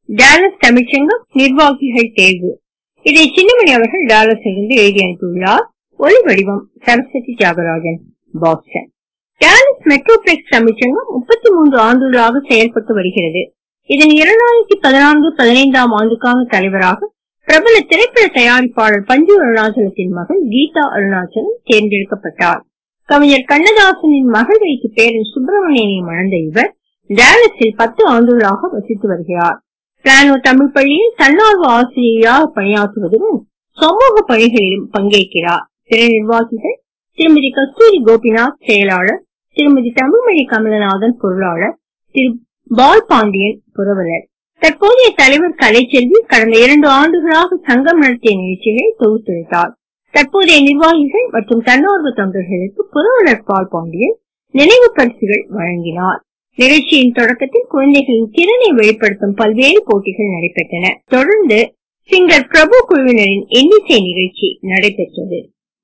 Dallas தமிழ்ச்சங்கம் நிர்வாகிகள் தேர்வு இதை சின்னமணி அவர்கள் டாலஸிலிருந்து எழுதி அனுப்பியுள்ளார் ஒலி வடிவம் Saraswathi Thyagarajan Boston Dallas metroplex தமிழ்ச்சங்கம் முப்பத்தி மூன்று ஆண்டுகளாக செயல்பட்டு வருகிறது இதன் இரண்டாயிரத்தி பதினான்கு பதினைந்தாம் ஆண்டுக்கான தலைவராக பிரபல திரைப்பட தயாரிப்பாளர் பஞ்சு அருணாச்சலத்தின் மகள் கீதா அருணாச்சலம் தேர்ந்தெடுக்கப்பட்டார் கவிஞர் கண்ணதாசனின் மகள் வைத்து பேரன் சுப்பிரமணியனை மணந்த இவர் டாலஸில் பத்து ஆண்டுகளாக வசித்து வருகிறார் பிளானோ தமிழ் பள்ளியில் தன்னார்வ ஆசிரியராக பணியாற்றுவதுடன் சமூக பணிகளிலும் பங்கேற்கிறார் பிற நிர்வாகிகள் திருமதி கஸ்தூரி கோபிநாத் செயலாளர் திருமதி தமிழ்மணி கமலநாதன் பொருளாளர் திரு பால் பாண்டியன் புரவலர் தற்போதைய தலைவர் கலைச்செல்வி கடந்த இரண்டு ஆண்டுகளாக சங்கம் நடத்திய நிகழ்ச்சிகளை தொகுத்துரைத்தார் தற்போதைய நிர்வாகிகள் மற்றும் தன்னார்வ தொண்டர்களுக்கு புரவலர் பால் பாண்டியன் நினைவு பரிசுகள் வழங்கினார் நிகழ்ச்சியின் தொடக்கத்தில் குழந்தைகளின் திறனை வெளிப்படுத்தும் பல்வேறு போட்டிகள் நடைபெற்றன தொடர்ந்து சிங்கர் பிரபு குழுவினரின் எண்ணிசை நிகழ்ச்சி நடைபெற்றது